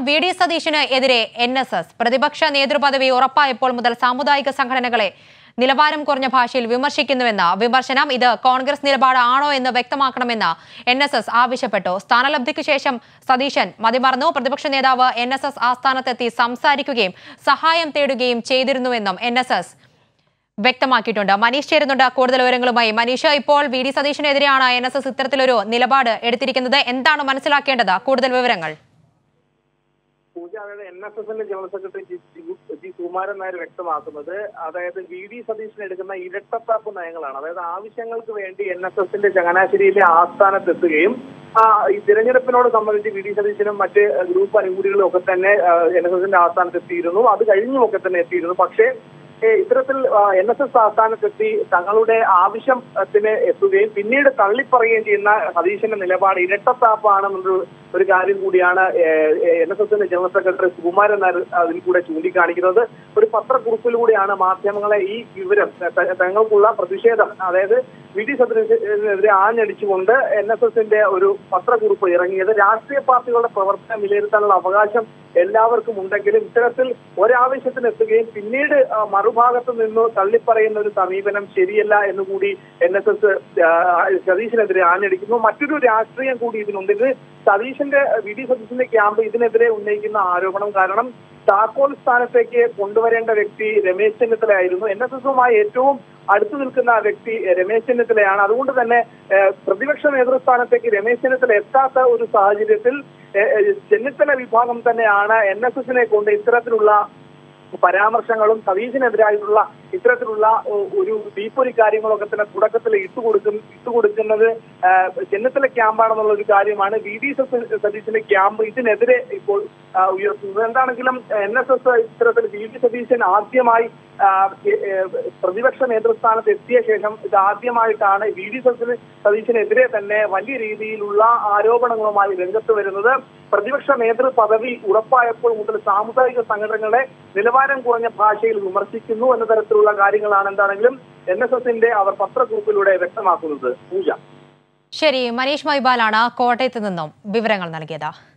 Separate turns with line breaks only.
V D സതീശന് എതിരെ N S S പ്രതിപക്ഷ നേതൃപദവി ഉറപ്പായപ്പോൾ മുതൽ സാമുദായിക സംഘടനകളെ നിലവാരം കുറഞ്ഞ ഭാഷയിൽ വിമർശിക്കുന്നുവെന്ന് വിമർശനം ഇത് കോൺഗ്രസ് നിലപാടാണോ എന്ന് വ്യക്തമാക്കണമെന്ന് എൻ എസ് എസ് ആവശ്യപ്പെട്ടു സ്ഥാനലബ്ധിക്ക് ശേഷം സതീശൻ മതിമറന്നു പ്രതിപക്ഷ നേതാവ് എൻ എസ് എസ് ആസ്ഥാനത്തെത്തി സംസാരിക്കുകയും സഹായം തേടുകയും ചെയ്തിരുന്നുവെന്നും എൻ എസ് എസ് വ്യക്തമാക്കിയിട്ടുണ്ട് മനീഷ് ചേരുന്നുണ്ട് കൂടുതൽ വിവരങ്ങളുമായി മനീഷ് ഇപ്പോൾ വി ഡി സതീശനെതിരെയാണ് എൻ എസ് എസ് ഇത്തരത്തിലൊരു നിലപാട് എടുത്തിരിക്കുന്നത് എന്താണ് മനസ്സിലാക്കേണ്ടത് കൂടുതൽ വിവരങ്ങൾ
പൂജ അതായത് എൻ എസ് എസിന്റെ general secretary G- G- G Sukumaran Nair വ്യക്തമാക്കുന്നത് അതായത് വി ഡി സതീശൻ എടുക്കുന്ന ഇരട്ടത്താപ്പ് നയങ്ങളാണ് അതായത് ആവശ്യങ്ങൾക്ക് വേണ്ടി എൻ എസ് എസിന്റെ ചങ്ങനാശ്ശേരിയിലെ ആസ്ഥാനത്തെത്തുകയും ആ, ഈ തിരഞ്ഞെടുപ്പിനോട് സംബന്ധിച്ച് വി ഡി സതീശനും മറ്റ് ഗ്രൂപ്പ് അനുകൂലികളും ഒക്കെ തന്നെ എൻ എസ് എസിന്റെ ആസ്ഥാനത്തെത്തിയിരുന്നു അത് കഴിഞ്ഞുമൊക്കെ തന്നെ എത്തിയിരുന്നു പക്ഷേ ഏ, ഇത്തരത്തിൽ എൻ എസ് എസ് ആസ്ഥാനത്തെത്തി തങ്ങളുടെ ആവശ്യത്തിന് എത്തുകയും പിന്നീട് തള്ളിപ്പറയുകയും ചെയ്യുന്ന സതീശന്റെ നിലപാട് ഇരട്ടത്താപ്പാണെന്നൊരു ഒരു കാര്യം കൂടിയാണ് എൻ എസ് എസിന്റെ ജനറൽ സെക്രട്ടറി സുകുമാരൻ നായർ അതിൽ കൂടെ ചൂണ്ടിക്കാണിക്കുന്നത് ഒരു പത്രക്കുറിപ്പിലൂടെയാണ് മാധ്യമങ്ങളെ ഈ വിവരം ത- തങ്ങൾക്കുള്ള പ്രതിഷേധം അതായത് വി ഡി സതീശനെതിരെ ആഞ്ഞടിച്ചുകൊണ്ട് എൻ എസ് എസിന്റെ ഒരു പത്രക്കുറിപ്പ് ഇറങ്ങിയത് രാഷ്ട്രീയ പാർട്ടികളുടെ പ്രവർത്തനം വിലയിരുത്താനുള്ള അവകാശം എല്ലാവർക്കും ഉണ്ടെങ്കിലും ഇത്തരത്തിൽ ഒരാവശ്യത്തിന് എത്തുകയും പിന്നീട് ആ, മറുഭാഗത്ത് നിന്ന് തള്ളിപ്പറയുന്ന ഒരു സമീപനം ശരിയല്ല എന്നുകൂടി എൻ എസ് എസ് സതീശനെതിരെ ആഞ്ഞടിക്കുന്നു മറ്റൊരു രാഷ്ട്രീയം കൂടി ഇതിനുണ്ട് ഇത് സതീശന്റെ വി ഡി സതീശന്റെ ക്യാമ്പ് ഇതിനെതിരെ ഉന്നയിക്കുന്ന ആരോപണം കാരണം താക്കോൽ സ്ഥാനത്തേക്ക് കൊണ്ടുവരേണ്ട വ്യക്തി രമേശ് ചെന്നിത്തലയായിരുന്നു എൻ എസ് എസുമായി ഏറ്റവും അടുത്തു നിൽക്കുന്ന വ്യക്തി രമേശ് ചെന്നിത്തലയാണ് അതുകൊണ്ട് തന്നെ ഏഹ്, പ്രതിപക്ഷ നേതൃസ്ഥാനത്തേക്ക് രമേശ് ചെന്നിത്തല എത്താത്ത ഒരു സാഹചര്യത്തിൽ ഏഹ്, ഏഹ്, ചെന്നിത്തല വിഭാഗം തന്നെയാണ് എൻ എസ് എസിനെ കൊണ്ട് ഇത്തരത്തിലുള്ള പരാമർശങ്ങളും സതീശിനെതിരായിട്ടുള്ള ഇത്തരത്തിലുള്ള ഒ- ഒരു തീപ്പൊരി കാര്യങ്ങളൊക്കെ തന്നെ തുടക്കത്തിൽ ഇട്ടുകൊടുക്കും ഇട്ടുകൊടുക്കുന്നത് ആ, ചെന്നിത്തല ക്യാമ്പാണെന്നുള്ള ഒരു കാര്യമാണ് വി ഡി സതീശന്റെ ക്യാമ്പ് ഇതിനെതിരെ ഇപ്പോൾ ആ, ഉയർത്തുന്നത് എന്താണെങ്കിലും എൻ എസ് എസ് ഇത്തരത്തിൽ വി ഡി സതീശൻ ആദ്യമായി ആ, എ- എ- പ്രതിപക്ഷ നേതൃസ്ഥാനത്ത് എത്തിയ ശേഷം ഇത് ആദ്യമായിട്ടാണ് വി ഡി സതീശന് സതീശനെതിരെ തന്നെ വലിയ രീതിയിലുള്ള ആരോപണങ്ങളുമായി രംഗത്ത് വരുന്നത് പ്രതിപക്ഷ നേതൃ പദവി ഉറപ്പായപ്പോൾ മുതൽ സാമുദായിക സംഘടനകളെ നിലവാരം കുറഞ്ഞ ഭാഷയിൽ വിമർശിക്കുന്നു എന്ന തരത്തിലുള്ള കാര്യങ്ങളാണ് എന്താണെങ്കിലും എൻ എസ് എസിന്റെ അവർ പത്രക്കുറിപ്പിലൂടെ വ്യക്തമാക്കുന്നത് പൂജ
ശരി മനീഷ് മൈബാലാണ് കോട്ടയത്ത് നിന്നും വിവരങ്ങൾ നൽകിയത്